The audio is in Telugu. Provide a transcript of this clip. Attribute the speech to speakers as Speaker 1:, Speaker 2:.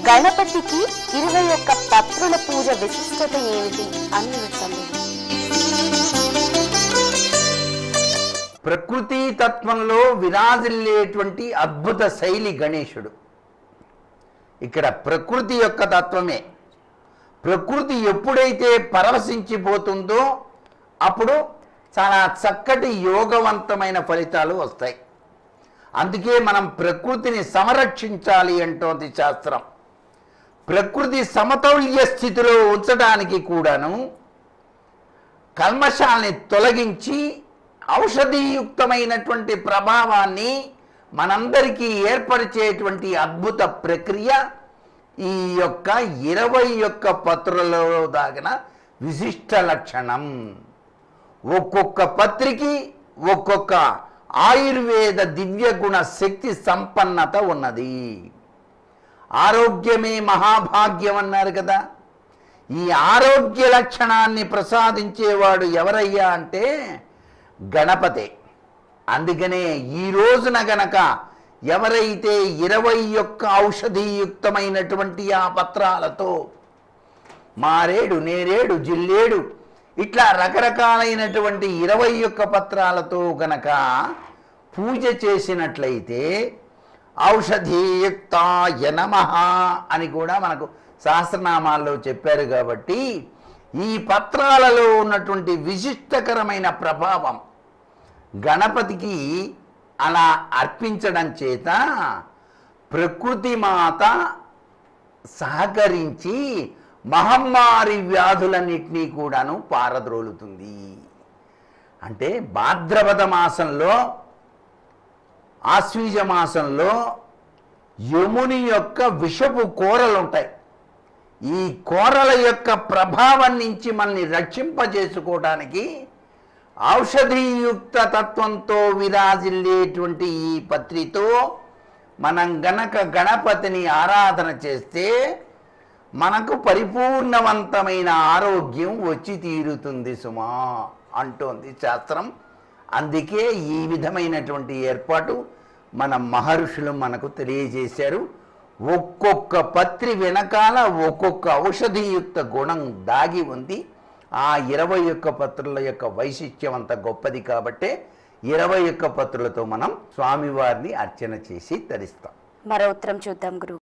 Speaker 1: గణపతికి ఇరవై ఒక్క పత్రుల పూజ విశిష్టత ఏమిటి అని సందేహం
Speaker 2: ప్రకృతి తత్వంలో విరాజిల్లేటువంటి అద్భుత శైలి గణేశుడు ఇక్కడ ప్రకృతి యొక్క తత్వమే ప్రకృతి ఎప్పుడైతే పరవశించిపోతుందో అప్పుడు చాలా చక్కటి యోగవంతమైన ఫలితాలు వస్తాయి అందుకే మనం ప్రకృతిని సంరక్షించాలి అంటోంది శాస్త్రం ప్రకృతి సమతౌల్య స్థితిలో ఉంచడానికి కూడాను కల్మషాల్ని తొలగించి ఔషధీయుక్తమైనటువంటి ప్రభావాన్ని మనందరికీ ఏర్పరిచేటువంటి అద్భుత ప్రక్రియ ఈ యొక్క ఇరవై యొక్క పత్రులలో దాగిన విశిష్ట లక్షణం ఒక్కొక్క పత్రికి ఒక్కొక్క ఆయుర్వేద దివ్య గుణ శక్తి సంపన్నత ఉన్నది ఆరోగ్యమే మహాభాగ్యం అన్నారు కదా ఈ ఆరోగ్య లక్షణాన్ని ప్రసాదించేవాడు ఎవరయ్యా అంటే గణపతే అందుకనే ఈ రోజున గనక ఎవరైతే ఇరవై యొక్క ఔషధీయుక్తమైనటువంటి ఆ పత్రాలతో మారేడు నేరేడు జిల్లేడు ఇట్లా రకరకాలైనటువంటి ఇరవై యొక్క పత్రాలతో గనక పూజ చేసినట్లయితే ఔషధీయుక్తాయ నమ అని కూడా మనకు సహస్రనామాల్లో చెప్పారు కాబట్టి ఈ పత్రాలలో ఉన్నటువంటి విశిష్టకరమైన ప్రభావం గణపతికి అలా అర్పించడం చేత ప్రకృతి మాత సహకరించి మహమ్మారి వ్యాధులన్నింటినీ కూడాను పారద్రోలుతుంది అంటే భాద్రపద మాసంలో ఆశ్వీజ మాసంలో యముని యొక్క విషపు కూరలు ఉంటాయి ఈ కూరల యొక్క ప్రభావం నుంచి మనల్ని రక్షింపజేసుకోవడానికి ఔషధీయుక్త తత్వంతో విరాజిల్లేటువంటి ఈ పత్రితో మనం గనక గణపతిని ఆరాధన చేస్తే మనకు పరిపూర్ణవంతమైన ఆరోగ్యం వచ్చి తీరుతుంది సుమా అంటోంది శాస్త్రం అందుకే ఈ విధమైనటువంటి ఏర్పాటు మన మహర్షులు మనకు తెలియజేశారు ఒక్కొక్క పత్రి వెనకాల ఒక్కొక్క ఔషధియుక్త గుణం దాగి ఉంది ఆ ఇరవై ఒక్క పత్రుల యొక్క వైశిష్ట్యం అంత గొప్పది కాబట్టే ఇరవై ఒక్క పత్రులతో మనం స్వామివారిని అర్చన చేసి తరిస్తాం
Speaker 1: మరో ఉత్తరం చూద్దాం గురు